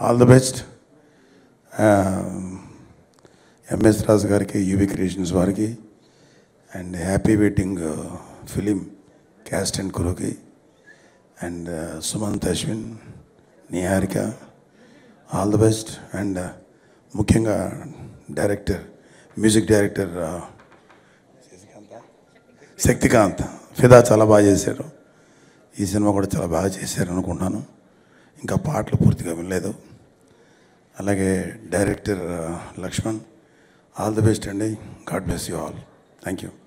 all the best MS Raju గారికి UV Creations వారికి and happy wedding film cast and క్రూకి and Sumanth Ashwin Niharika all the best and ముఖ్యంగా director music director Shakthikanth Fidaa చాలా బాగా చేశారు ఈ సినిమా కూడా చాలా బాగా చేశారు అనుకుంటున్నాను ఇంకా పాటలు పూర్తిగా వినలేదు అలాగే director Lakshman all the best అండి god bless you all thank you